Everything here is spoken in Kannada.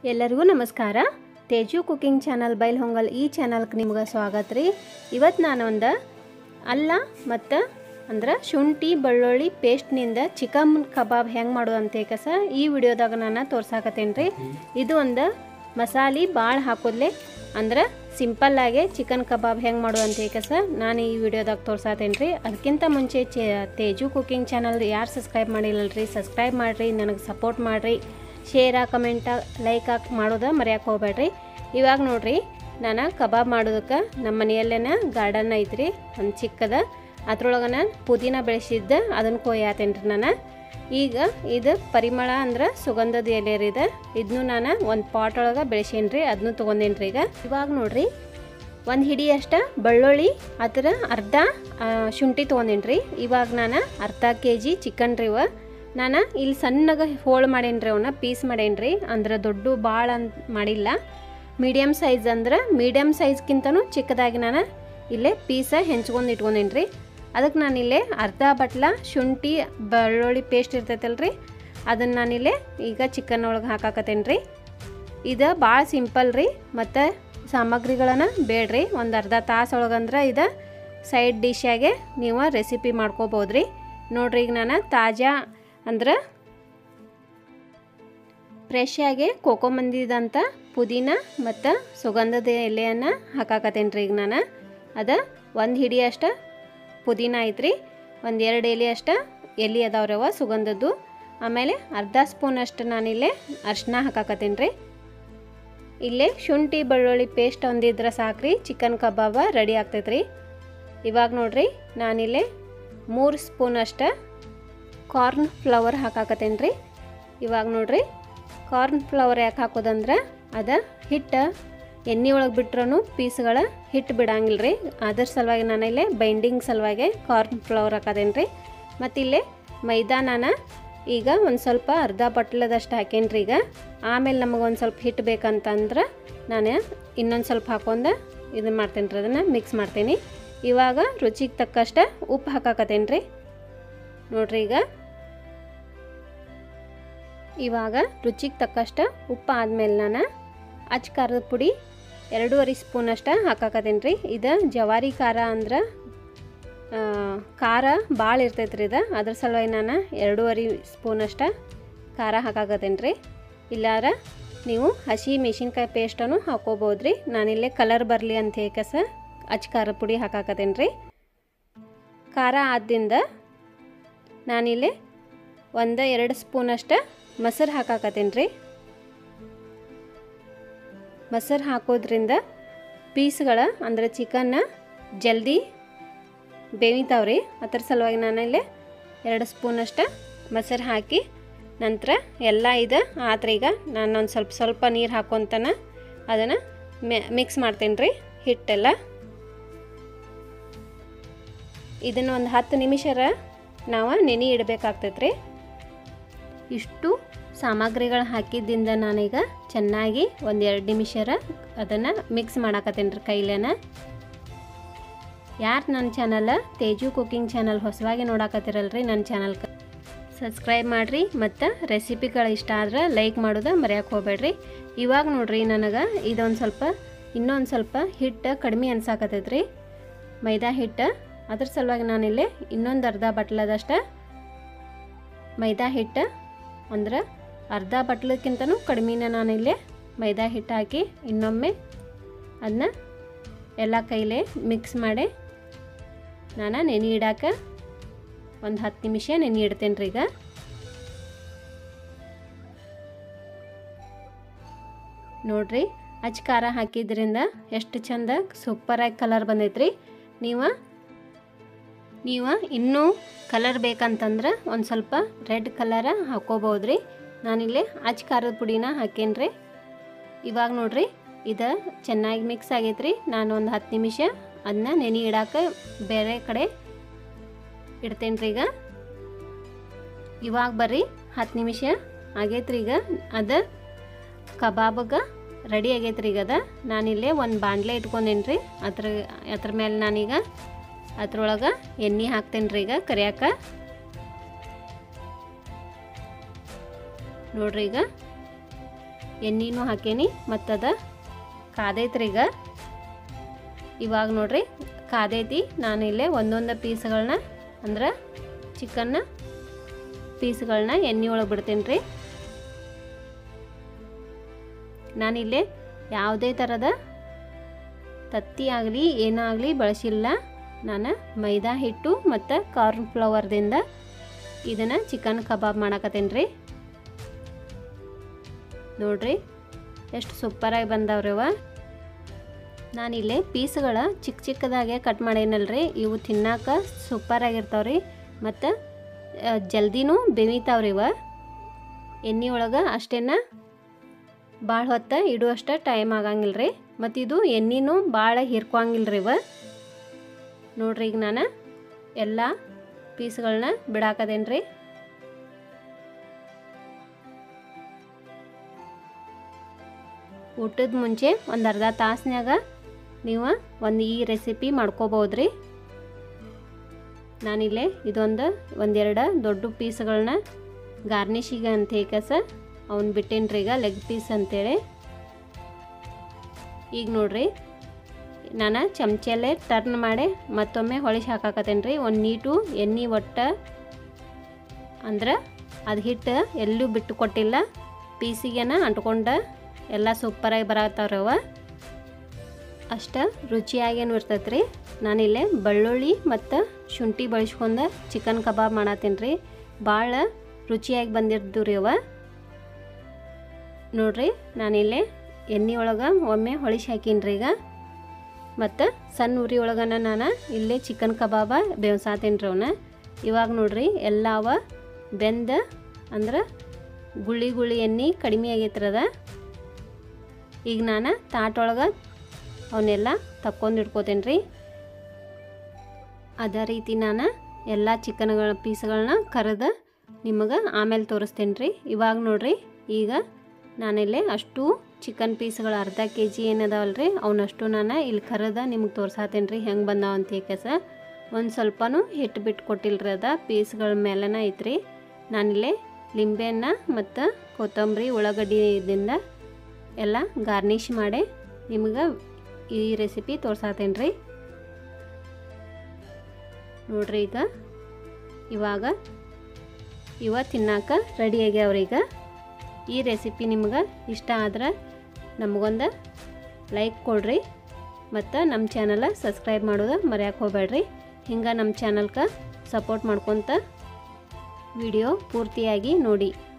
ಎಲ್ಲರಿಗೂ ನಮಸ್ಕಾರ Teju cooking channel Bailhongal ಈ ಚಾನಲ್ಗೆ ನಿಮ್ಗೆ ಸ್ವಾಗತ ರೀ ಇವತ್ತು ನಾನು ಒಂದು ಅಲ್ಲ ಮತ್ತು ಅಂದ್ರೆ ಶುಂಠಿ ಬೆಳ್ಳುಳ್ಳಿ ಪೇಸ್ಟ್ನಿಂದ ಚಿಕನ್ ಕಬಾಬ್ ಹೆಂಗೆ ಮಾಡೋದು ಅಂತ ಕಸ ಈ ವಿಡಿಯೋದಾಗ ನಾನು ತೋರ್ಸಾಕತ್ತೇನೆ ರೀ ಇದು ಒಂದು ಮಸಾಲೆ ಭಾಳ ಹಾಕೋದ್ಲೆ ಅಂದ್ರೆ ಸಿಂಪಲ್ಲಾಗೆ ಚಿಕನ್ ಕಬಾಬ್ ಹೆಂಗೆ ಮಾಡೋದು ಅಂತ ಕಸ ನಾನು ಈ ವಿಡಿಯೋದಾಗ ತೋರ್ಸಾತೇನೆ ರೀ ಅದಕ್ಕಿಂತ ಮುಂಚೆ ಚೆ ತೇಜು ಕುಕಿಂಗ್ ಚಾನಲ್ ಯಾರು ಸಬ್ಸ್ಕ್ರೈಬ್ ಮಾಡಿಲ್ಲಲ್ರಿ ಸಬ್ಸ್ಕ್ರೈಬ್ ಮಾಡಿರಿ ನನಗೆ ಸಪೋರ್ಟ್ ಮಾಡಿರಿ ಶೇರ ಕಮೆಂಟ ಲೈಕ್ ಹಾಕಿ ಮಾಡೋದು ಮರ್ಯಾಕೆ ಹೋಗ್ಬೇಡ್ರಿ ಇವಾಗ ನೋಡ್ರಿ ನಾನು ಕಬಾಬ್ ಮಾಡೋದಕ್ಕೆ ನಮ್ಮ ಮನೆಯಲ್ಲೇನ ಗಾರ್ಡನ್ ಐತ್ರಿ ಒಂದು ಚಿಕ್ಕದ ಅದ್ರೊಳಗೆ ನಾನು ಪುದೀನ ಬೆಳೆಸಿದ್ದೆ ಅದನ್ನು ಕೊಯ್ಯಾತೇನೆ ರೀ ನಾನು ಈಗ ಇದು ಪರಿಮಳ ಅಂದ್ರೆ ಸುಗಂಧದ ಎಲೆ ರೀ ಇದು ಇದನ್ನು ನಾನು ಒಂದು ಪಾಟ್ ಒಳಗೆ ಬೆಳೆಸೇನಿ ರೀ ಅದನ್ನು ತೊಗೊಂಡೇನಿ ರೀ ಈಗ ಇವಾಗ ನೋಡ್ರಿ ಒಂದು ಹಿಡಿ ಅಷ್ಟ ಬೆಳ್ಳುಳ್ಳಿ ಅದರ ಅರ್ಧ ಆ, ಶುಂಠಿ ತೊಗೊಂಡೇನಿ ರೀ ಇವಾಗ ನಾನು ಅರ್ಧ ಕೆ ಜಿ ಚಿಕನ್ ರೀ ಇವ ನಾನು ಇಲ್ಲಿ ಸಣ್ಣಗೆ ಹೋಳು ಮಾಡೇನಿ ರೀ ಅವನ್ನ ಪೀಸ್ ಮಾಡೇನಿ ರೀ ಅಂದ್ರೆ ದೊಡ್ಡ ಭಾಳ ಅಂತ ಮಾಡಿಲ್ಲ ಮೀಡಿಯಮ್ ಸೈಜ್ ಅಂದ್ರೆ ಮೀಡಿಯಮ್ ಸೈಜ್ಗಿಂತನೂ ಚಿಕ್ಕದಾಗಿ ನಾನು ಇಲ್ಲೇ ಪೀಸ ಹೆಂಚ್ಕೊಂಡು ಇಟ್ಕೊಂಡೇನಿ ರೀ ಅದಕ್ಕೆ ನಾನಿಲ್ಲೇ ಅರ್ಧ ಬಟ್ಲ ಶುಂಠಿ ಬೆಳ್ಳುಳ್ಳಿ ಪೇಸ್ಟ್ ಇರ್ತೈತಲ್ಲ ರೀ ಅದನ್ನು ನಾನಿಲ್ಲೇ ಈಗ ಚಿಕನ್ ಒಳಗೆ ಹಾಕಾಕತ್ತೇನೆ ರೀ ಇದು ಭಾಳ ಸಿಂಪಲ್ ರೀ ಮತ್ತು ಸಾಮಗ್ರಿಗಳನ್ನು ಬೇಡ್ರಿ ಒಂದು ಅರ್ಧ ತಾಸು ಒಳಗಂದ್ರೆ ಇದು ಸೈಡ್ ಡಿಶ್ಶಾಗೆ ನೀವು ರೆಸಿಪಿ ಮಾಡ್ಕೋಬೋದು ರೀ ನೋಡ್ರಿ ಈಗ ನಾನು ತಾಜಾ ಅಂದ್ರೆ ಫ್ರೆಶ್ ಆಗಿ ಕೋಕೊಂಬಂದಿದಂಥ ಪುದೀನ ಮತ್ತು ಸುಗಂಧದ ಎಲೆಯನ್ನು ಹಾಕಾಕತ್ತೇನೆ ರೀ ಈಗ ನಾನು ಅದು ಒಂದು ಹಿಡಿ ಅಷ್ಟ ಪುದೀನ ಐತ್ರಿ ಒಂದು ಎರಡು ಎಲೆ ಅಷ್ಟ ಎಲೆ ಅದಾವ್ರವ ಸುಗಂಧದ್ದು ಆಮೇಲೆ ಅರ್ಧ ಸ್ಪೂನ್ ಅಷ್ಟು ನಾನಿಲ್ಲೇ ಅರ್ಶಿನ ಹಾಕಾಕತ್ತೀನಿ ರೀ ಇಲ್ಲೇ ಶುಂಠಿ ಬೆಳ್ಳುಳ್ಳಿ ಪೇಸ್ಟ್ ಒಂದಿದ್ರೆ ಸಾಕ್ರಿ ಚಿಕನ್ ಕಬಾಬ ರೆಡಿ ಆಗ್ತೈತೆ ರೀ ಇವಾಗ ನೋಡ್ರಿ ನಾನಿಲ್ಲೇ ಮೂರು ಸ್ಪೂನ್ ಅಷ್ಟ ಕಾರ್ನ್ ಫ್ಲವರ್ ಹಾಕಾಕತ್ತೇನೆ ರೀ ಇವಾಗ ನೋಡ್ರಿ ಕಾರ್ನ್ ಫ್ಲವರ್ ಯಾಕೆ ಹಾಕೋದಂದ್ರೆ ಅದ ಹಿಟ್ಟು ಎಣ್ಣೆ ಒಳಗೆ ಬಿಟ್ರೂ ಪೀಸ್ಗಳ ಹಿಟ್ಟು ಬಿಡಂಗಿಲ್ಲ ರೀ ಅದ್ರ ಸಲುವಾಗಿ ನಾನು ಇಲ್ಲೇ ಬೈಂಡಿಂಗ್ ಸಲುವಾಗಿ ಕಾರ್ನ್ ಫ್ಲವರ್ ಹಾಕದೇನು ರೀ ಮತ್ತು ಇಲ್ಲೇ ಮೈದಾ ನಾನು ಈಗ ಒಂದು ಸ್ವಲ್ಪ ಅರ್ಧ ಬಟ್ಲದಷ್ಟು ಹಾಕೇನಿ ರೀ ಈಗ ಆಮೇಲೆ ನಮಗೆ ಒಂದು ಸ್ವಲ್ಪ ಹಿಟ್ಟು ಬೇಕಂತಂದ್ರೆ ನಾನು ಇನ್ನೊಂದು ಸ್ವಲ್ಪ ಹಾಕೊಂಡು ಇದನ್ನು ಮಾಡ್ತೇನೆ ರೀ ಅದನ್ನು ಮಿಕ್ಸ್ ಮಾಡ್ತೀನಿ ಇವಾಗ ರುಚಿಗೆ ತಕ್ಕಷ್ಟ ಉಪ್ಪು ಹಾಕಾಕತ್ತೇನೆ ರೀ ನೋಡ್ರಿ ಈಗ ಇವಾಗ ರುಚಿಗೆ ತಕ್ಕಷ್ಟ ಉಪ್ಪು ಆದಮೇಲೆ ನಾನು ಅಚ್ಚ ಖಾರದ ಪುಡಿ ಎರಡೂವರೆ ಸ್ಪೂನ್ ಅಷ್ಟ ಹಾಕಾಕತ್ತೇನೆ ರೀ ಇದು ಜವಾರಿ ಖಾರ ಅಂದ್ರೆ ಆ, ಖಾರ ಭಾಳ ಇರ್ತೈತೆ ರೀ ಇದು ಅದ್ರ ಸಲುವಾಗಿ ನಾನು ಎರಡೂವರೆ ಸ್ಪೂನ್ ಅಷ್ಟ ಖಾರ ಹಾಕಾಕತ್ತೇನೆ ರೀ ಇಲ್ಲಾರ ನೀವು ಹಸಿ ಮೆಣಸಿನ್ಕಾಯಿ ಪೇಸ್ಟನ್ನು ಹಾಕೋಬೋದು ರೀ ನಾನಿಲ್ಲೇ ಕಲರ್ ಬರಲಿ ಅಂತ ಹೇಕಸ ಅಚ್ಚ ಖಾರದ ಪುಡಿ ಹಾಕಾಕತ್ತೇನೆ ರೀ ಖಾರ ಆದಿಂದ ನಾನಿಲ್ಲಿ ಒಂದು ಎರಡು ಸ್ಪೂನ್ ಅಷ್ಟ ಮೊಸರು ಹಾಕಾಕತ್ತೇನೆ ರೀ ಮೊಸರು ಹಾಕೋದ್ರಿಂದ ಪೀಸ್ಗಳ ಅಂದ್ರೆ ಚಿಕನ್ನ ಜಲ್ದಿ ಬೇವಿತಾವ್ರಿ ಅದ್ರ ಸಲುವಾಗಿ ನಾನಿಲ್ಲಿ ಎರಡು ಸ್ಪೂನ್ ಅಷ್ಟ ಮೊಸರು ಹಾಕಿ ನಂತರ ಎಲ್ಲ ಇದು ಆತ್ರ ಈಗ ನಾನು ಒಂದು ಸ್ವಲ್ಪ ಸ್ವಲ್ಪ ನೀರು ಹಾಕ್ಕೊತಾನ ಅದನ್ನು ಮಿಕ್ಸ್ ಮಾಡ್ತೇನೆ ರೀ ಹಿಟ್ಟೆಲ್ಲ ಇದನ್ನು ಒಂದು ಹತ್ತು ನಿಮಿಷರ ನಾವು ನೆನೆ ಇಡಬೇಕಾಗ್ತೈತೆ ರೀ ಇಷ್ಟು ಸಾಮಗ್ರಿಗಳು ಹಾಕಿದ್ದಿಂದ ನಾನೀಗ ಚೆನ್ನಾಗಿ ಒಂದು ಎರಡು ನಿಮಿಷರ ಅದನ್ನು ಮಿಕ್ಸ್ ಮಾಡಾಕತ್ತೇನೆ ರೀ ಕೈಲೇನ ಯಾರು ನನ್ನ ಚಾನಲ್ ತೇಜು ಕುಕಿಂಗ್ ಚಾನಲ್ ಹೊಸವಾಗಿ ನೋಡಾಕತ್ತಿರಲ್ರಿ ನನ್ನ ಚಾನಲ್ಗೆ ಸಬ್ಸ್ಕ್ರೈಬ್ ಮಾಡಿರಿ ಮತ್ತು ರೆಸಿಪಿಗಳು ಇಷ್ಟ ಆದ್ರೆ ಲೈಕ್ ಮಾಡೋದು ಮರೆಯೋಕೆ ಹೋಗ್ಬೇಡ್ರಿ ಇವಾಗ ನೋಡ್ರಿ ನನಗೆ ಇದೊಂದು ಸ್ವಲ್ಪ ಇನ್ನೊಂದು ಸ್ವಲ್ಪ ಹಿಟ್ಟು ಕಡಿಮೆ ಅನ್ಸಾಕತ್ತೈತ್ರಿ ಮೈದಾ ಹಿಟ್ಟು ಅದ್ರ ಸಲುವಾಗಿ ನಾನಿಲ್ಲಿ ಇನ್ನೊಂದು ಅರ್ಧ ಬಟ್ಲದಷ್ಟ ಮೈದಾ ಹಿಟ್ಟು ಅಂದ್ರೆ ಅರ್ಧ ಬಟ್ಲಕ್ಕಿಂತನೂ ಕಡಿಮೆನ ನಾನಿಲ್ಲಿ ಮೈದಾ ಹಿಟ್ಟು ಹಾಕಿ ಇನ್ನೊಮ್ಮೆ ಅದನ್ನ ಎಲ್ಲ ಕೈಲೇ ಮಿಕ್ಸ್ ಮಾಡಿ ನಾನು ನೆನೆ ಇಡಾಕ ಒಂದು ಹತ್ತು ನಿಮಿಷ ನೆನೆ ಇಡ್ತೇನೆ ರೀ ಈಗ ನೋಡ್ರಿ ಅಚ್ಚ ಖಾರ ಹಾಕಿದ್ರಿಂದ ಎಷ್ಟು ಚಂದ ಸೂಪರಾಗಿ ಕಲರ್ ಬಂದೈತ್ರಿ ನೀವು ನೀವು ಇನ್ನೂ ಕಲರ್ ಬೇಕಂತಂದ್ರೆ ಒಂದು ಸ್ವಲ್ಪ ರೆಡ್ ಕಲರ ಹಾಕೋಬೋದು ರೀ ನಾನಿಲ್ಲಿ ಅಚ್ಚ ಖಾರದ ಪುಡಿನ ಹಾಕೇನಿ ರೀ ಇವಾಗ ನೋಡ್ರಿ ಇದು ಚೆನ್ನಾಗಿ ಮಿಕ್ಸ್ ಆಗೈತೆ ರೀ ನಾನು ಒಂದು ಹತ್ತು ನಿಮಿಷ ಅದನ್ನ ನೆನೆ ಇಡಾಕ ಬೇರೆ ಕಡೆ ಇಡ್ತೇನೆ ರೀ ಈಗ ಇವಾಗ ಬರ್ರಿ ಹತ್ತು ನಿಮಿಷ ಆಗೈತ್ರಿ ಈಗ ಅದು ಕಬಾಬಗೆ ರೆಡಿ ಆಗೈತ್ರಿ ಈಗ ಅದ ನಾನಿಲ್ಲೇ ಒಂದು ಬಾಣಲೆ ಇಟ್ಕೊಂಡೇನಿ ರೀ ಅದ್ರ ಅದ್ರ ಮೇಲೆ ನಾನೀಗ ಅದ್ರೊಳಗೆ ಎಣ್ಣೆ ಹಾಕ್ತೇನೆ ರೀ ಈಗ ಕರಿಯಾಕ ನೋಡ್ರಿ ಈಗ ಎಣ್ಣೆನೂ ಹಾಕೇನಿ ಮತ್ತದ ಕಾದೈತ್ರಿ ಈಗ ಇವಾಗ ನೋಡ್ರಿ ಕಾದೈತಿ ನಾನು ಇಲ್ಲೇ ಒಂದೊಂದು ಪೀಸ್ಗಳನ್ನ ಅಂದ್ರೆ ಚಿಕನ್ನ ಪೀಸ್ಗಳನ್ನ ಎಣ್ಣೆ ಒಳಗೆ ಬಿಡ್ತೀನಿ ರೀ ನಾನಿಲ್ಲೇ ಯಾವುದೇ ಥರದ ತತ್ತಿ ಆಗಲಿ ಏನಾಗಲಿ ಬಳಸಿಲ್ಲ ನಾನು ಮೈದಾ ಹಿಟ್ಟು ಮತ್ತು ಕಾರ್ನ್ ಫ್ಲವರ್ದಿಂದ ಇದನ್ನು ಚಿಕನ್ ಕಬಾಬ್ ಮಾಡಕತ್ತೇನೆ ರೀ ನೋಡ್ರಿ ಎಷ್ಟು ಸೂಪರಾಗಿ ಬಂದವ್ರವ ನಾನಿಲ್ಲಿ ಪೀಸ್ಗಳ ಚಿಕ್ಕ ಚಿಕ್ಕದಾಗೆ ಕಟ್ ಮಾಡೇನಲ್ರಿ ಇವು ತಿನ್ನಾಕ ಸೂಪರಾಗಿರ್ತಾವ್ರಿ ಮತ್ತು ಜಲ್ದಿನೂ ಬೆವಿತಾವ್ರಿ ಇವ ಎಣ್ಣೆ ಒಳಗೆ ಅಷ್ಟೇನ ಭಾಳ ಹೊತ್ತು ಇಡುವಷ್ಟ ಟೈಮ್ ಆಗಂಗಿಲ್ಲ ರೀ ಮತ್ತು ಇದು ಎಣ್ಣೆನೂ ಭಾಳ ಹೀರ್ಕೋಂಗಿಲ್ಲ ರೀ ಇವ ನೋಡ್ರಿ ಈಗ ನಾನು ಎಲ್ಲ ಪೀಸ್ಗಳನ್ನ ಬಿಡಾಕದೇನು ರೀ ಊಟದ ಮುಂಚೆ ಒಂದು ಅರ್ಧ ತಾಸ್ನ್ಯಾಗ ನೀವು ಒಂದು ಈ ರೆಸಿಪಿ ಮಾಡ್ಕೋಬೋದ್ರಿ ನಾನಿಲ್ಲೇ ಇದೊಂದು ಒಂದೆರಡು ದೊಡ್ಡ ಪೀಸ್ಗಳನ್ನ ಗಾರ್ನಿಷಿಗೆ ಅಂತ ಹೇಕಸ ಅವ್ನು ಬಿಟ್ಟೇನ್ರಿ ಈಗ ಲೆಗ್ ಪೀಸ್ ಅಂತೇಳಿ ಈಗ ನೋಡ್ರಿ ನಾನು ಚಮಚಲ್ಲೇ ಟರ್ನ್ ಮಾಡಿ ಮತ್ತೊಮ್ಮೆ ಹೊಳಿಸಿ ಹಾಕಾಕತ್ತೇನೆ ರೀ ಒಂದು ನೀಟು ಎಣ್ಣೆ ಒಟ್ಟ ಅಂದ್ರೆ ಅದು ಹಿಟ್ಟು ಎಲ್ಲೂ ಬಿಟ್ಟು ಕೊಟ್ಟಿಲ್ಲ ಪೀಸಿಗೆನ ಅಂಟ್ಕೊಂಡ ಎಲ್ಲ ಸೂಪರಾಗಿ ಬರತ್ತಾವ್ರವ ಅಷ್ಟು ರುಚಿಯಾಗೇನು ಇರ್ತೈತೆ ರೀ ನಾನಿಲ್ಲೇ ಬೆಳ್ಳುಳ್ಳಿ ಮತ್ತು ಶುಂಠಿ ಬಳಸ್ಕೊಂಡು ಚಿಕನ್ ಕಬಾಬ್ ಮಾಡತ್ತೀನಿ ರೀ ಭಾಳ ರುಚಿಯಾಗಿ ಬಂದಿದ್ದು ರೀ ಅವ ನೋಡ್ರಿ ನಾನಿಲ್ಲೇ ಎಣ್ಣೆ ಒಳಗೆ ಒಮ್ಮೆ ಹೊಳಿಸಿ ಹಾಕೀನಿ ರೀ ಈಗ ಮತ್ತು ಸಣ್ಣ ಉರಿ ಒಳಗನ ನಾನು ಇಲ್ಲೇ ಚಿಕನ್ ಕಬಾಬ ಬೇವ್ಸಾತೀನಿ ರೀ ಅವನ್ನ ಇವಾಗ ನೋಡ್ರಿ ಎಲ್ಲ ಅವ ಬೆಂದ ಅಂದ್ರೆ ಗುಳಿ ಗುಳಿ ಎಣ್ಣೆ ಕಡಿಮೆ ಆಗೈತ್ರದ ಈಗ ನಾನು ತಾಟೊಳಗೆ ಅವನ್ನೆಲ್ಲ ತಕ್ಕೊಂಡು ಇಟ್ಕೋತೇನೆ ರೀ ಅದೇ ರೀತಿ ನಾನು ಎಲ್ಲ ಚಿಕನ್ಗಳ ಪೀಸ್ಗಳನ್ನ ಕರೆದು ನಿಮಗೆ ಆಮೇಲೆ ತೋರಿಸ್ತೇನೆ ರೀ ಇವಾಗ ನೋಡ್ರಿ ಈಗ ನಾನಿಲ್ಲಿ ಅಷ್ಟು ಚಿಕನ್ ಪೀಸ್ಗಳು ಅರ್ಧ ಕೆ ಜಿ ಏನದಾವಲ್ಲ ರೀ ಅವನಷ್ಟು ನಾನು ಇಲ್ಲಿ ಕರೆದ ನಿಮ್ಗೆ ತೋರ್ಸಾತೇನೆ ರೀ ಹೆಂಗೆ ಬಂದಾವ ಅಂತ ಏಕಸ ಒಂದು ಸ್ವಲ್ಪನೂ ಹಿಟ್ಟು ಬಿಟ್ಟು ಕೊಟ್ಟಿಲ್ರಿ ಅದ ಪೀಸ್ಗಳ ಮೇಲೆನ ಐತ್ರಿ ನಾನಿಲ್ಲಿ ಲಿಂಬೆಹಣ್ಣ ಮತ್ತು ಕೊತ್ತಂಬರಿ ಉಳ್ಳಾಗಡ್ಡಿದಿಂದ ಎಲ್ಲ ಗಾರ್ನಿಷ್ ಮಾಡಿ ನಿಮ್ಗೆ ಈ ರೆಸಿಪಿ ತೋರ್ಸಾತೇನೆ ರೀ ನೋಡ್ರಿ ಈಗ ಇವಾಗ ಇವ ತಿನ್ನಾಕ ರೆಡಿ ಆಗ್ಯಾವ್ರಿ ಈಗ ಈ ರೆಸಿಪಿ ನಿಮ್ಗೆ ಇಷ್ಟ ಆದ್ರೆ ನಮಗೊಂದು ಲೈಕ್ ಕೊಡ್ರಿ ಮತ್ತು ನಮ್ಮ ಚಾನಲ ಸಬ್ಸ್ಕ್ರೈಬ್ ಮಾಡೋದು ಮರ್ಯಾಕೆ ಹೋಗ್ಬೇಡ್ರಿ ಹಿಂಗೆ ನಮ್ಮ ಚಾನಲ್ಗೆ ಸಪೋರ್ಟ್ ಮಾಡ್ಕೊತ ವಿಡಿಯೋ ಪೂರ್ತಿಯಾಗಿ ನೋಡಿ